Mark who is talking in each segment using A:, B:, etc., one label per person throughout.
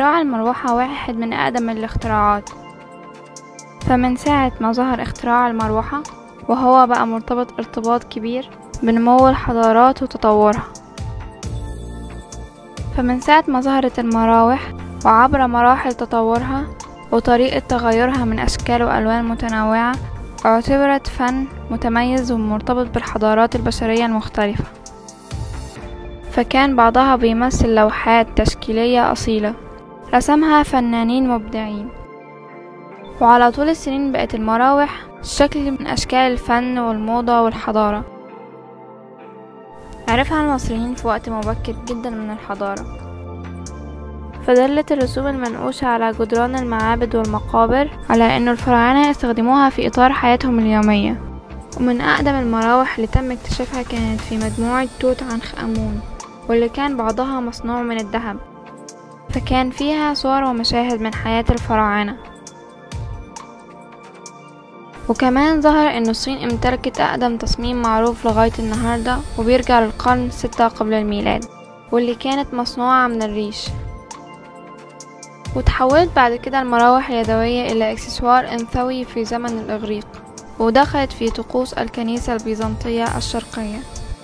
A: اختراع المروحة واحد من أقدم الاختراعات فمن ساعة ما ظهر اختراع المروحة وهو بقى مرتبط ارتباط كبير بنمو الحضارات وتطورها فمن ساعة ما ظهرت المراوح وعبر مراحل تطورها وطريقة تغيرها من أشكال وألوان متنوعة اعتبرت فن متميز ومرتبط بالحضارات البشرية المختلفة فكان بعضها بيمثل لوحات تشكيلية أصيلة رسمها فنانين مبدعين وعلى طول السنين بقت المراوح شكل من أشكال الفن والموضة والحضارة عرفها المصريين في وقت مبكر جدا من الحضارة فدلت الرسوم المنقوشة على جدران المعابد والمقابر على أن الفراعنة يستخدموها في إطار حياتهم اليومية ومن أقدم المراوح اللي تم اكتشافها كانت في مجموعة توت عنخ آمون واللي كان بعضها مصنوع من الذهب فكان فيها صور ومشاهد من حياة الفراعنة وكمان ظهر أن الصين امتلكت أقدم تصميم معروف لغاية النهاردة وبيرجع للقرن ستة قبل الميلاد واللي كانت مصنوعة من الريش وتحولت بعد كده المراوح اليدوية إلى إكسسوار أنثوي في زمن الإغريق ودخلت في طقوس الكنيسة البيزنطية الشرقية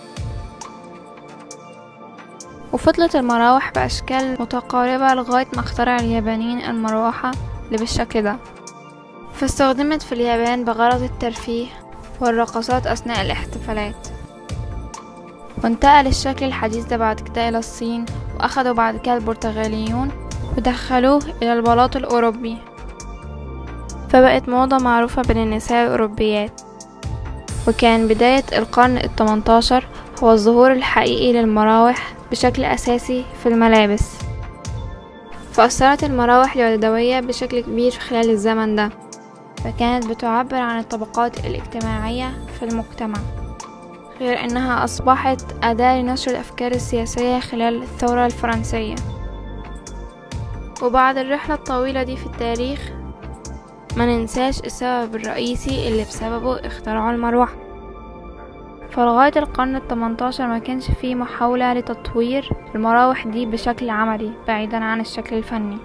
A: وفضلت المراوح بأشكال متقاربة لغاية ما اخترع اليابانيين المروحة اللي بالشكل ده فاستخدمت في اليابان بغرض الترفيه والرقصات أثناء الاحتفالات وانتقل الشكل الحديث ده بعد كده إلى الصين وأخدوا بعد كده البرتغاليون ودخلوه إلى البلاط الأوروبي فبقت موضة معروفة بين النساء الأوروبيات وكان بداية القرن التمنتاشر هو الظهور الحقيقي للمراوح بشكل أساسي في الملابس فأثرت المراوح اليدوية بشكل كبير خلال الزمن ده فكانت بتعبر عن الطبقات الاجتماعية في المجتمع غير أنها أصبحت أداة لنشر الأفكار السياسية خلال الثورة الفرنسية وبعد الرحلة الطويلة دي في التاريخ ما ننساش السبب الرئيسي اللي بسببه اخترعوا المروحة فلغاية القرن التمنتاشر ما كانش فيه محاولة لتطوير المراوح دي بشكل عملي بعيدا عن الشكل الفني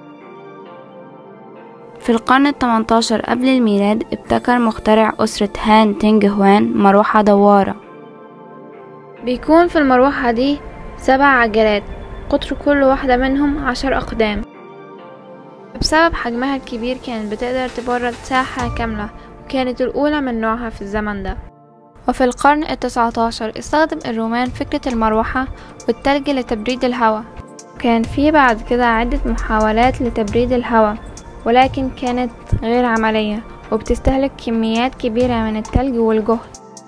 B: في القرن التمنتاشر قبل الميلاد ابتكر مخترع أسرة هان تينج هوان مروحة دوارة
A: بيكون في المروحة دي سبع عجلات قطر كل واحدة منهم عشر أقدام بسبب حجمها الكبير كانت بتقدر تبرد ساحة كاملة وكانت الأولى من نوعها في الزمن ده وفي القرن التسعة عشر استخدم الرومان فكرة المروحة والتلج لتبريد الهواء كان في بعد كده عدة محاولات لتبريد الهواء ولكن كانت غير عملية وبتستهلك كميات كبيرة من التلج والجهد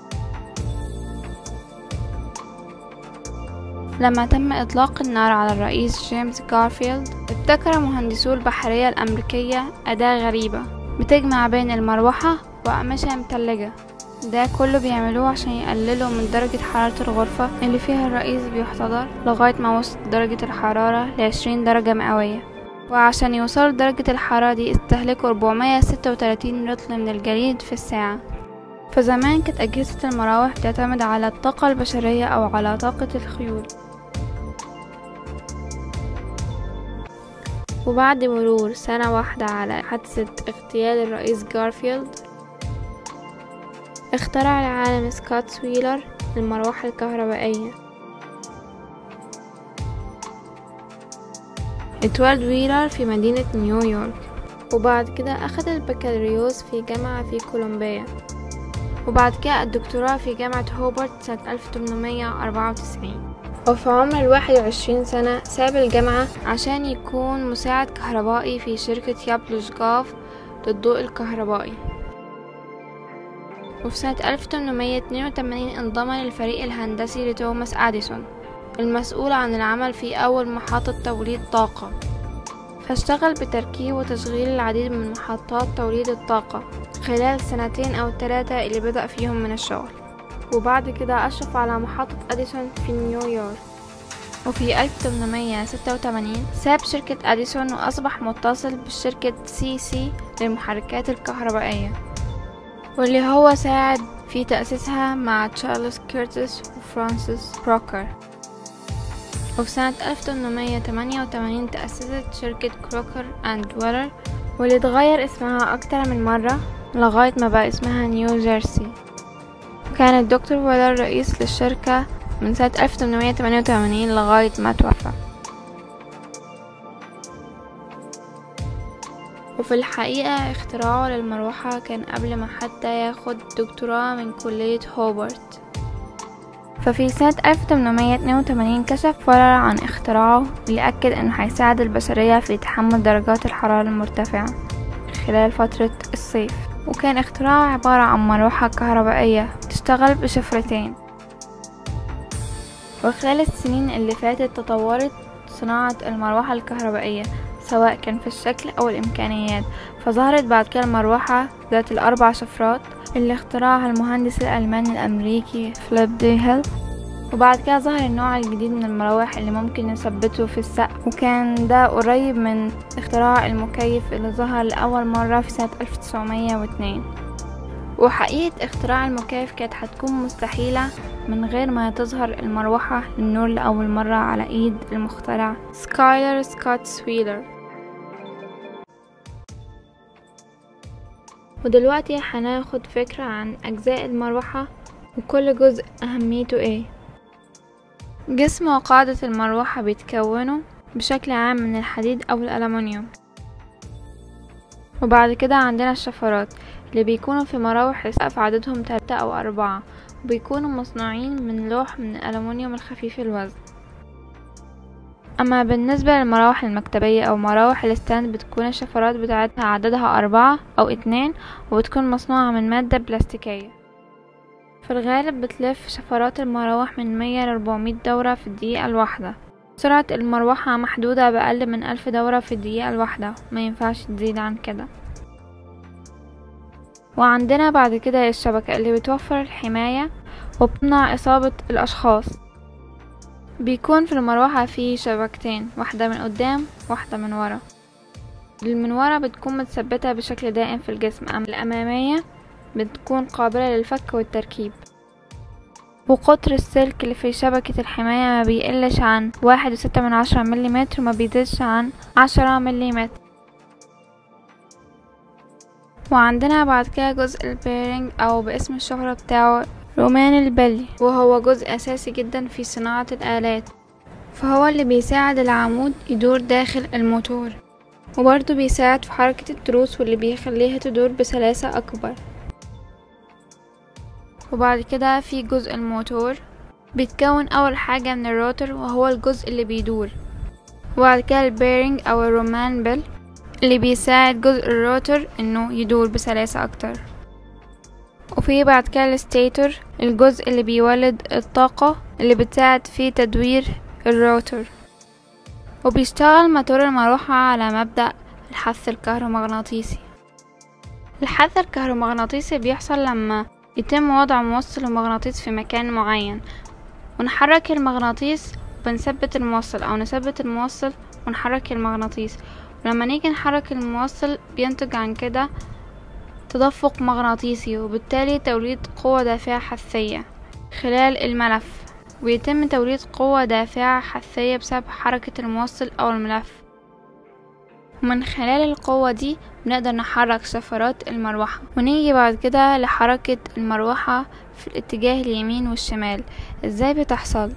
A: لما تم إطلاق النار على الرئيس جيمس غارفيلد ابتكر مهندسو البحرية الأمريكية أداة غريبة بتجمع بين المروحة وأقمشة متلجة ده كله بيعملوه عشان يقللوا من درجة حرارة الغرفة اللي فيها الرئيس بيحتضر لغاية ما وصلت درجة الحرارة لعشرين درجة مئوية وعشان يوصلوا لدرجة الحرارة دي استهلكوا 436 رطل من الجليد في الساعة فزمان كانت أجهزة المراوح بتعتمد على الطاقة البشرية أو على طاقة الخيول وبعد مرور سنة واحدة على حادثة اغتيال الرئيس جارفيلد اخترع العالم سكوت سويلر المروحة الكهربائية اتولد ويلر في مدينة نيويورك وبعد كده أخد البكالوريوس في جامعة في كولومبيا وبعد كده الدكتوراه في جامعة هوبرت سنة 1894 وفي عمر الواحد وعشرين سنة ساب الجامعة عشان يكون مساعد كهربائي في شركة يابلوشجاف للضوء الكهربائي وفي سنة 1882 انضم للفريق الهندسي لتوماس أديسون المسؤول عن العمل في أول محطة توليد طاقة فاشتغل بتركيب وتشغيل العديد من محطات توليد الطاقة خلال سنتين أو ثلاثة اللي بدأ فيهم من الشغل وبعد كده أشرف على محطة أديسون في نيويورك وفي 1886 ساب شركة أديسون وأصبح متصل بشركة سي سي للمحركات الكهربائية واللي هو ساعد في تأسيسها مع تشارلز كيرتس وفرانسيس بروكر وفي سنة 1888 تأسست شركة كروكر أند ويلر واللي اتغير اسمها أكتر من مرة لغاية ما بقى اسمها نيو جيرسي كان الدكتور ويلر رئيس للشركة من سنة 1888 لغاية ما توفى وفي الحقيقة اختراعه للمروحة كان قبل ما حتى ياخد دكتوراه من كلية هوبرت ففي سنة 1882 كشف ويلر عن اختراعه اللي أكد أنه هيساعد البشرية في تحمل درجات الحرارة المرتفعة خلال فترة الصيف وكان اختراعه عبارة عن مروحة كهربائية تشتغل بشفرتين وخلال السنين اللي فاتت تطورت صناعة المروحة الكهربائية سواء كان في الشكل أو الإمكانيات فظهرت بعد كده المروحة ذات الأربع شفرات اللي اخترعها المهندس الألماني الأمريكي فليب ديهل وبعد كده ظهر النوع الجديد من المراوح اللي ممكن نثبته في السقف وكان ده قريب من اختراع المكيف اللي ظهر لأول مرة في سنة 1902 وحقيقة اختراع المكيف كانت هتكون مستحيلة من غير ما تظهر المروحة للنور لأول مرة على إيد المخترع سكايلر سكوت سويلر ودلوقتي هناخد فكرة عن أجزاء المروحة وكل جزء أهميته ايه جسم وقاعدة المروحة بيتكونوا بشكل عام من الحديد أو الألمنيوم وبعد كده عندنا الشفرات اللي بيكونوا في مراوح السقف عددهم تلاتة أو أربعة وبيكونوا مصنوعين من لوح من الألمنيوم الخفيف الوزن أما بالنسبة للمراوح المكتبية أو مراوح الستاند بتكون الشفرات بتاعتها عددها أربعة أو اتنين وبتكون مصنوعة من مادة بلاستيكية في الغالب بتلف شفرات المراوح من مية لأربعمية دورة في الدقيقة الواحدة سرعة المروحة محدودة بأقل من ألف دورة في الدقيقة الواحدة ما ينفعش تزيد عن كده وعندنا بعد كده الشبكة اللي بتوفر الحماية وبتمنع إصابة الأشخاص بيكون في المروحة فيه شبكتين واحدة من قدام واحدة من ورا اللي من ورا بتكون متثبتة بشكل دائم في الجسم أما الأمامية بتكون قابلة للفك والتركيب وقطر السلك اللي في شبكة الحماية ما بيقلش عن واحد وستة من عشرة مليمتر وما بيزيدش عن عشرة مليمتر وعندنا بعد كده جزء البيرنج أو باسم الشهرة بتاعه رومان البلي وهو جزء أساسي جدا في صناعة الآلات فهو اللي بيساعد العمود يدور داخل الموتور وبرضه بيساعد في حركة التروس واللي بيخليها تدور بسلاسة أكبر وبعد كده في جزء الموتور بيتكون أول حاجة من الروتر وهو الجزء اللي بيدور وبعد كده البيرنج أو الرومان بيل اللي بيساعد جزء الروتر انه يدور بسلاسة اكتر وفي بعد كده الستيتور الجزء اللي بيولد الطاقة اللي بتساعد في تدوير الروتر وبيشتغل موتور المروحة على مبدأ الحث الكهرومغناطيسي الحث الكهرومغناطيسي بيحصل لما يتم وضع موصل ومغناطيس في مكان معين ونحرك المغناطيس وبنثبت الموصل أو نثبت الموصل ونحرك المغناطيس ولما نيجي نحرك الموصل بينتج عن كده تدفق مغناطيسي وبالتالي توليد قوة دافعة حثية خلال الملف ويتم توليد قوة دافعة حثية بسبب حركة الموصل أو الملف ومن خلال القوة دي بنقدر نحرك شفرات المروحة ونيجي بعد كده لحركة المروحة في الاتجاه اليمين والشمال ازاي بتحصل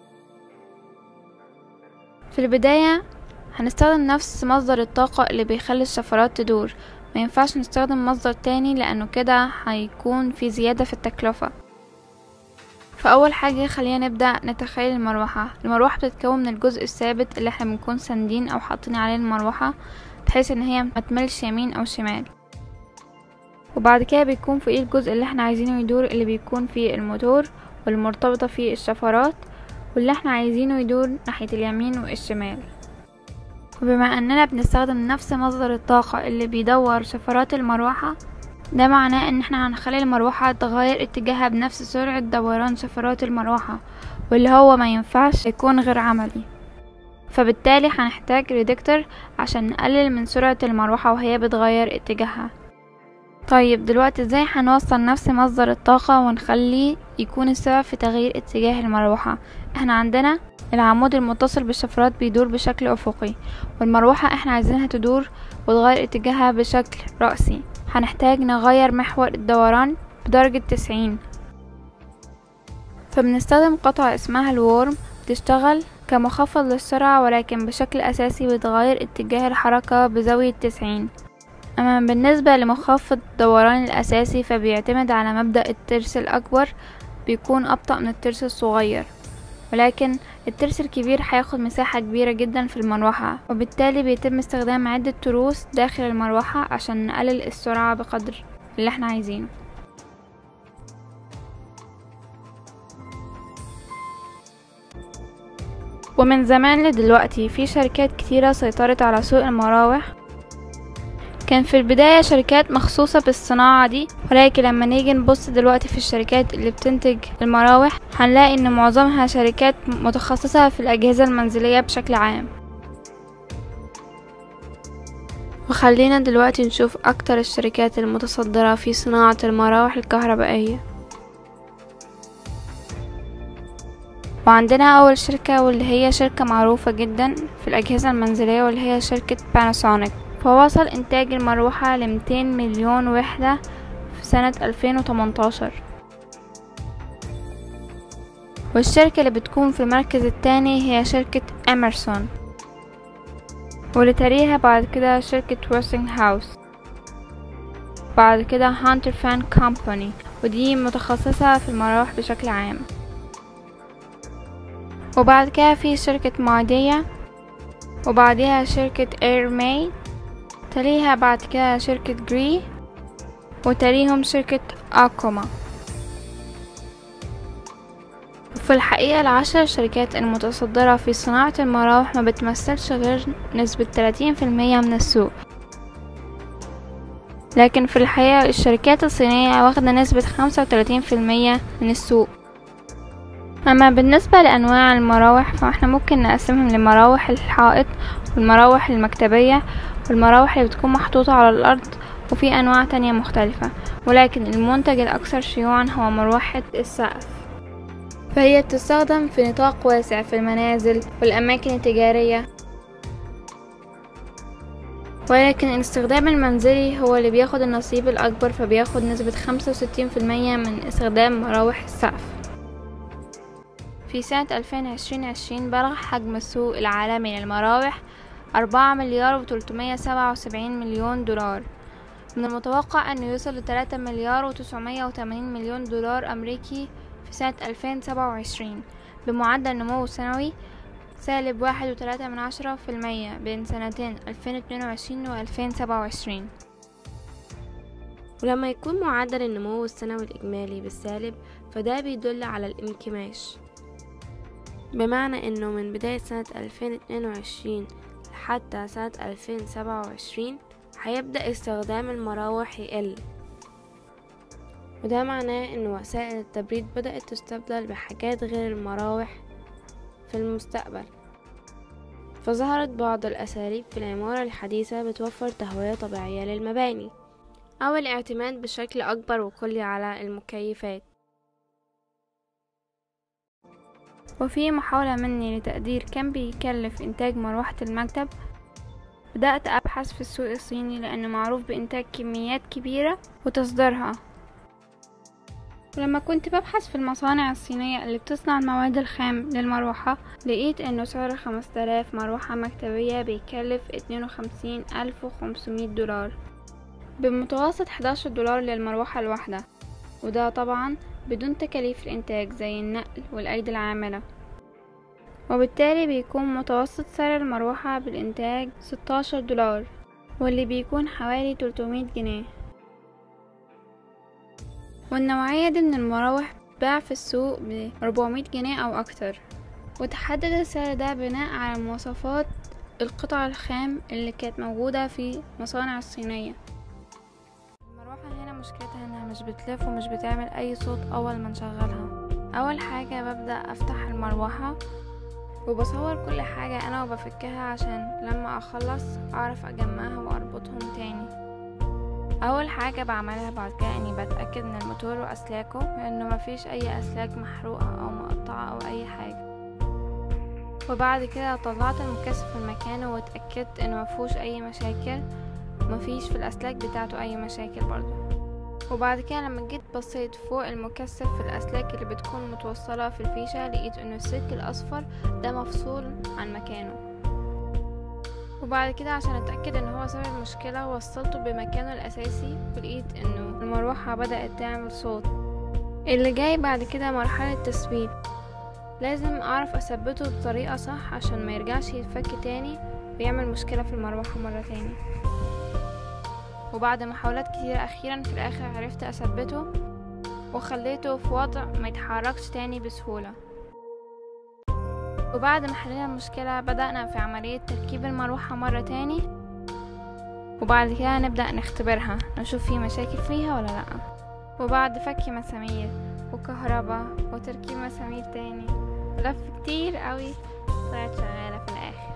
A: في البداية هنستخدم نفس مصدر الطاقة اللي بيخلي الشفرات تدور ما ينفعش نستخدم مصدر تاني لأنه كده هيكون في زيادة في التكلفة فأول حاجة خلينا نبدأ نتخيل المروحة المروحة بتتكون من الجزء الثابت اللي احنا بنكون ساندين أو حاطين عليه المروحة بحيث ان هي متملش يمين أو شمال وبعد كده بيكون فوقيه الجزء اللي احنا عايزينه يدور اللي بيكون فيه الموتور والمرتبطة فيه الشفرات واللي احنا عايزينه يدور ناحية اليمين والشمال وبما اننا بنستخدم نفس مصدر الطاقة اللي بيدور شفرات المروحة ده معناه ان احنا هنخلي المروحة تغير اتجاهها بنفس سرعة دوران شفرات المروحة واللي هو ما ينفعش يكون غير عملي فبالتالي هنحتاج ريدكتور عشان نقلل من سرعة المروحة وهي بتغير اتجاهها طيب دلوقتي ازاي هنوصل نفس مصدر الطاقة ونخليه يكون السبب في تغيير اتجاه المروحة احنا عندنا العمود المتصل بالشفرات بيدور بشكل أفقي والمروحة احنا عايزينها تدور وتغير اتجاهها بشكل رأسي هنحتاج نغير محور الدوران بدرجة تسعين فبنستخدم قطعة اسمها الورم بتشتغل كمخفض للسرعة ولكن بشكل أساسي بتغير اتجاه الحركة بزاوية تسعين أما بالنسبة لمخفض الدوران الأساسي فبيعتمد على مبدأ الترس الأكبر بيكون أبطأ من الترس الصغير ولكن الترس الكبير هياخد مساحة كبيرة جدا في المروحة وبالتالي بيتم استخدام عدة تروس داخل المروحة عشان نقلل السرعة بقدر اللي احنا عايزينه ومن زمان لدلوقتي في شركات كتيرة سيطرت على سوق المراوح كان في البداية شركات مخصوصة بالصناعة دي ولكن لما نيجي نبص دلوقتي في الشركات اللي بتنتج المراوح هنلاقي ان معظمها شركات متخصصة في الأجهزة المنزلية بشكل عام وخلينا دلوقتي نشوف أكتر الشركات المتصدرة في صناعة المراوح الكهربائية وعندنا أول شركة واللي هي شركة معروفة جدا في الأجهزة المنزلية واللي هي شركة باناسونيك فوصل إنتاج المروحة لميتين مليون وحدة في سنة ألفين وتمنتاشر والشركة اللي بتكون في المركز التاني هي شركة أميرسون واللي تليها بعد كده شركة ويستنج هاوس بعد كده هانتر فان كومباني ودي متخصصة في المراوح بشكل عام وبعد كده في شركة مايديا وبعدها شركة اير ماي تليها بعد كده شركة جري وتليهم شركة أكوما في الحقيقة العشر شركات المتصدرة في صناعة المراوح ما بتمثلش غير نسبة 30% من السوق لكن في الحقيقة الشركات الصينية واخدة نسبة 35% من السوق أما بالنسبة لأنواع المراوح فاحنا ممكن نقسمهم لمراوح الحائط والمراوح المكتبية والمراوح اللي بتكون محطوطة على الأرض وفي أنواع تانية مختلفة ولكن المنتج الأكثر شيوعا هو مروحة السقف فهي بتستخدم في نطاق واسع في المنازل والأماكن التجارية ولكن الاستخدام المنزلي هو اللي بياخد النصيب الأكبر فبياخد نسبة خمسة وستين في المية من استخدام مراوح السقف في سنة ألفين عشرين عشرين بلغ حجم السوق العالمي للمراوح أربعة مليار وتلتمية سبعة وسبعين مليون دولار من المتوقع أنه يوصل لتلاتة مليار وتسعمية وتمانين مليون دولار أمريكي في سنة ألفين سبعة وعشرين بمعدل نمو سنوي سالب واحد وتلاتة من عشرة في المية بين سنتين ألفين اتنين وعشرين وألفين سبعة وعشرين
B: ولما يكون معدل النمو السنوي الإجمالي بالسالب فده بيدل على الانكماش بمعنى انه من بداية سنة 2022 حتى سنة 2027 هيبدأ استخدام المراوح يقل وده معناه ان وسائل التبريد بدأت تستبدل بحاجات غير المراوح في المستقبل فظهرت بعض الأساليب في العمارة الحديثة بتوفر تهوية طبيعية للمباني أو الاعتماد بشكل أكبر وكلي على المكيفات
A: وفي محاولة مني لتقدير كم بيكلف إنتاج مروحة المكتب بدأت أبحث في السوق الصيني لأنه معروف بإنتاج كميات كبيرة وتصديرها ولما كنت ببحث في المصانع الصينية اللي بتصنع المواد الخام للمروحة لقيت انه سعر خمسة آلاف مروحة مكتبية بيكلف اتنين وخمسين ألف وخمسمية دولار بمتوسط حداشر دولار للمروحة الواحدة وده طبعا بدون تكاليف الإنتاج زي النقل والأيدي العاملة وبالتالي بيكون متوسط سعر المروحة بالإنتاج ستاشر دولار واللي بيكون حوالي تلتمية جنيه والنوعية دي من المراوح بتتباع في السوق ب 400 جنيه أو أكتر وتحدد السعر ده بناء على مواصفات القطع الخام اللي كانت موجودة في المصانع الصينية المروحة هنا مشكلتها انها مش بتلف ومش بتعمل اي صوت اول ما نشغلها اول حاجة ببدأ افتح المروحة وبصور كل حاجة انا وبفكها عشان لما اخلص اعرف اجمعها واربطهم تاني اول حاجة بعملها بعد كده اني بتأكد من الموتور واسلاكه لانه مفيش اي اسلاك محروقة او مقطعة او اي حاجة وبعد كده طلعت المكثف من مكانه واتأكدت انه مفهوش اي مشاكل ومفيش في الاسلاك بتاعته اي مشاكل برضه وبعد كده لما جيت بصيت فوق المكثف في الاسلاك اللي بتكون متوصلة في الفيشة لقيت انه السلك الاصفر ده مفصول عن مكانه وبعد كده عشان اتأكد ان هو سبب المشكلة وصلته بمكانه الاساسي ولقيت انه المروحة بدأت تعمل صوت اللي جاي بعد كده مرحلة تثبيت لازم اعرف اثبته بطريقة صح عشان ما يرجعش يتفك تاني ويعمل مشكلة في المروحة مرة تاني وبعد محاولات كتيرة اخيرا في الاخر عرفت اثبته وخليته في وضع ما يتحركش تاني بسهولة وبعد ما حلينا المشكلة بدأنا في عملية تركيب المروحة مرة تاني وبعد كده نبدأ نختبرها نشوف في مشاكل فيها ولا لأ وبعد فك مسامير وكهرباء وتركيب مسامير تاني ولف كتير قوي طلعت شغالة في الآخر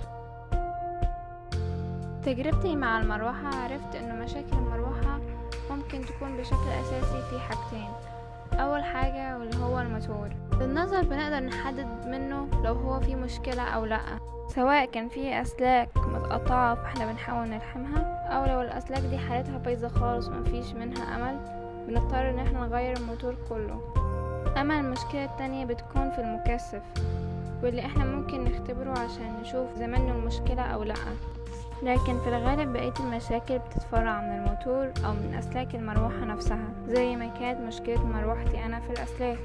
A: تجربتي مع المروحة عرفت إنه مشاكل المروحة ممكن تكون بشكل أساسي في حاجتين أول حاجة واللي هو الموتور بالنظر بنقدر نحدد منه لو هو فيه مشكلة أو لأ سواء كان فيه أسلاك متقطعة فاحنا بنحاول نلحمها أو لو الأسلاك دي حالتها بايظة خالص ومفيش منها أمل بنضطر إن احنا نغير الموتور كله أما المشكلة التانية بتكون في المكثف واللي احنا ممكن نختبره عشان نشوف إذا منه المشكلة أو لأ لكن في الغالب بقية المشاكل بتتفرع من الموتور أو من أسلاك المروحة نفسها زي ما كانت مشكلة مروحتي أنا في الأسلاك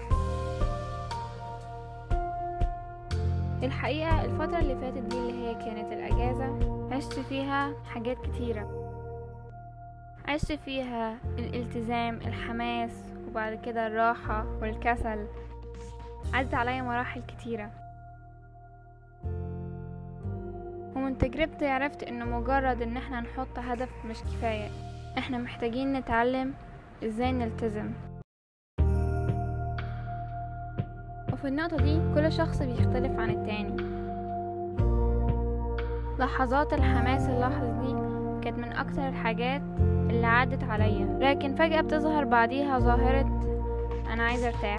A: الحقيقة الفترة اللي فاتت دي اللي هي كانت الأجازة عشت فيها حاجات كتيرة عشت فيها الالتزام الحماس وبعد كده الراحة والكسل عدت عليا مراحل كتيرة ومن تجربتي عرفت انه مجرد ان احنا نحط هدف مش كفاية احنا محتاجين نتعلم ازاي نلتزم وفي النقطة دي كل شخص بيختلف عن التاني لحظات الحماس اللحظة دي كانت من أكتر الحاجات اللي عدت عليا لكن فجأة بتظهر بعديها ظاهرة أنا عايزة أرتاح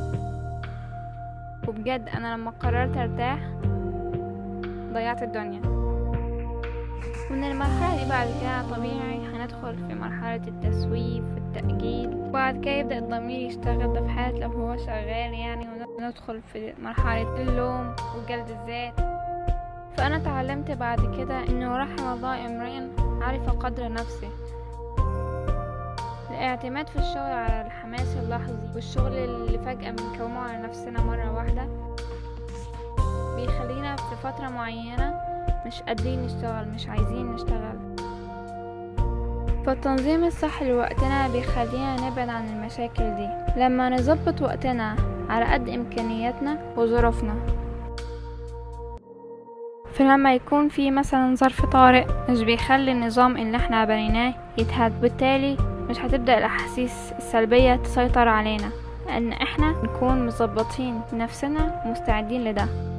A: وبجد أنا لما قررت أرتاح ضيعت الدنيا ومن المرحلة دي بعد كده طبيعي هندخل في مرحلة التسويف والتأجيل وبعد كده يبدأ الضمير يشتغل ده في حالة لو هو شغال يعني وندخل في مرحلة اللوم وجلد الذات فأنا اتعلمت بعد كده إنه رحم الله امرئ عرف قدر نفسه الاعتماد في الشغل على الحماس اللحظي والشغل اللي فجأة بنكومه على نفسنا مرة واحدة بيخلينا في فترة معينة مش قادرين نشتغل مش عايزين نشتغل فالتنظيم الصح لوقتنا بيخلينا نبعد عن المشاكل دي لما نظبط وقتنا على قد إمكانياتنا وظروفنا فلما يكون في مثلا ظرف طارئ مش بيخلي النظام اللي احنا بنيناه يتهد بالتالي مش هتبدأ الأحاسيس السلبية تسيطر علينا لأن احنا نكون مظبطين نفسنا ومستعدين لده